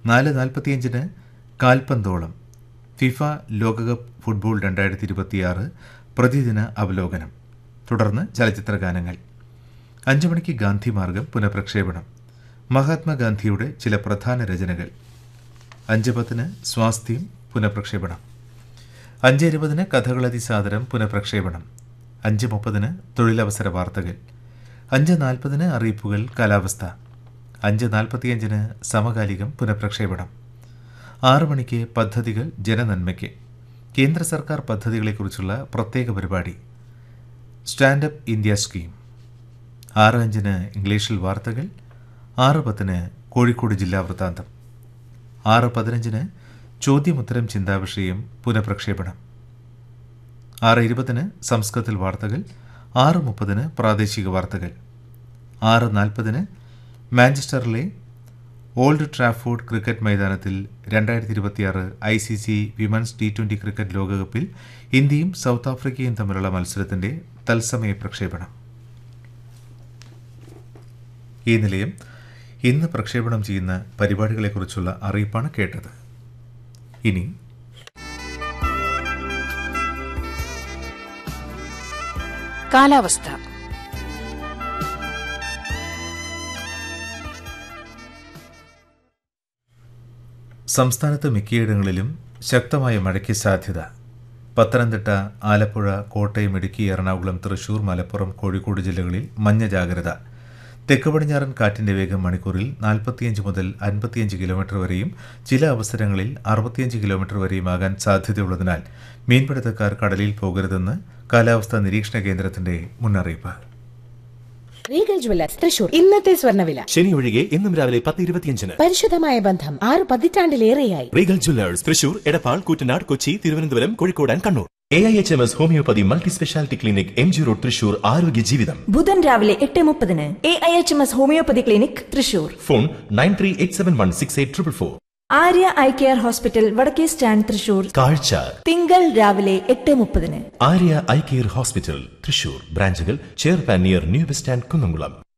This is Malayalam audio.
നാല് നാൽപ്പത്തിയഞ്ചിന് കാൽപന്തോളം ഫിഫ ലോകകപ്പ് ഫുട്ബോൾ രണ്ടായിരത്തി ഇരുപത്തിയാറ് പ്രതിദിന അവലോകനം തുടർന്ന് ചലച്ചിത്ര ഗാനങ്ങൾ അഞ്ചു മണിക്ക് ഗാന്ധി മാർഗം പുനഃപ്രക്ഷേപണം മഹാത്മാഗാന്ധിയുടെ ചില പ്രധാന രചനകൾ അഞ്ച് പത്തിന് സ്വാസ്ഥ്യം പുനഃപ്രക്ഷേപണം അഞ്ച് ഇരുപതിന് കഥകളതി സാദരം പുനഃപ്രക്ഷേപണം അഞ്ച് മുപ്പതിന് തൊഴിലവസര വാർത്തകൾ അഞ്ച് നാൽപ്പതിന് അറിയിപ്പുകൾ കാലാവസ്ഥ അഞ്ച് നാൽപ്പത്തിയഞ്ചിന് സമകാലികം പുനഃപ്രക്ഷേപണം ആറ് മണിക്ക് പദ്ധതികൾ ജനനന്മയ്ക്ക് കേന്ദ്ര സർക്കാർ പദ്ധതികളെക്കുറിച്ചുള്ള പ്രത്യേക പരിപാടി സ്റ്റാൻഡപ്പ് ഇന്ത്യ സ്കീം ആറ് അഞ്ചിന് ഇംഗ്ലീഷിൽ വാർത്തകൾ ആറ് പത്തിന് കോഴിക്കോട് ജില്ലാ വൃത്താന്തം ആറ് പതിനഞ്ചിന് ചോദ്യമുത്തരം ചിന്താവിഷയം പുനഃപ്രക്ഷേപണം ആറ് ഇരുപതിന് സംസ്കൃതത്തിൽ വാർത്തകൾ ആറ് മുപ്പതിന് പ്രാദേശിക വാർത്തകൾ ആറ് നാൽപ്പതിന് മാഞ്ചസ്റ്ററിലെ ഓൾഡ് ട്രാഫോർഡ് ക്രിക്കറ്റ് മൈതാനത്തിൽ രണ്ടായിരത്തി ഇരുപത്തിയാറ് I C C women's T twenty cricket ലോകകപ്പിൽ ഇന്ത്യയും സൗത്ത് ആഫ്രിക്കയും തമ്മിലുള്ള മത്സരത്തിന്റെ തത്സമയ പ്രക്ഷേപണം ഈ നിലയം ഇന്ന് പ്രക്ഷേപണം ചെയ്യുന്ന പരിപാടികളെക്കുറിച്ചുള്ള അറിയിപ്പാണ് കേട്ടത് ഇനി കാലാവസ്ഥ സംസ്ഥാനത്ത് മിക്കയിടങ്ങളിലും ശക്തമായ മഴയ്ക്ക് സാധ്യത പത്തനംതിട്ട ആലപ്പുഴ കോട്ടയം ഇടുക്കി എറണാകുളം തൃശൂർ മലപ്പുറം കോഴിക്കോട് ജില്ലകളിൽ മഞ്ഞ ജാഗ്രത തെക്ക് പടിഞ്ഞാറൻ കാറ്റിന്റെ വേഗം മണിക്കൂറിൽ നാൽപ്പത്തിയഞ്ച് മുതൽ അൻപത്തിയഞ്ച് കിലോമീറ്റർ വരെയും ചില അവസരങ്ങളിൽ അറുപത്തിയഞ്ച് കിലോമീറ്റർ വരെയും ആകാൻ സാധ്യതയുള്ളതിനാൽ മീൻപിടുത്തക്കാർ കടലിൽ പോകരുതെന്ന് കാലാവസ്ഥാ നിരീക്ഷണ കേന്ദ്രത്തിന്റെ മുന്നറിയിപ്പ് റീഗൽ ജ്വല്ലേഴ്സ് തൃശൂർ ഇന്നത്തെ സ്വർണ്ണവില ശനി ഒഴികെ ഇന്നും രാവിലെ പത്ത് ഇരുപത്തിയഞ്ചിന് പരിശുദ്ധമായ ബന്ധം ആറ് പതിറ്റാണ്ടിലേറെയായി regal jewellers Thrissur Edappal Koottanad Kochi Thiruvananthapuram Kozhikode and Kannur A I H M S homoeopathy multi speciality clinic M G road Thrissur ആരോഗ്യ ജീവിതം ബുധൻ രാവിലെ എട്ട് മുപ്പതിന് A I H M S homoeopathy clinic Thrissur phone nine three eight seven one six eight triple four Arya eye care hospital വടക്കേ സ്റ്റാൻഡ് തൃശൂർ കാഴ്ച തിങ്കൾ രാവിലെ എട്ട് മുപ്പതിന് Arya eye care hospital Thrissur ബ്രാഞ്ചുകൾ ചെയർപാൻ near new bus stand Kunnamkulam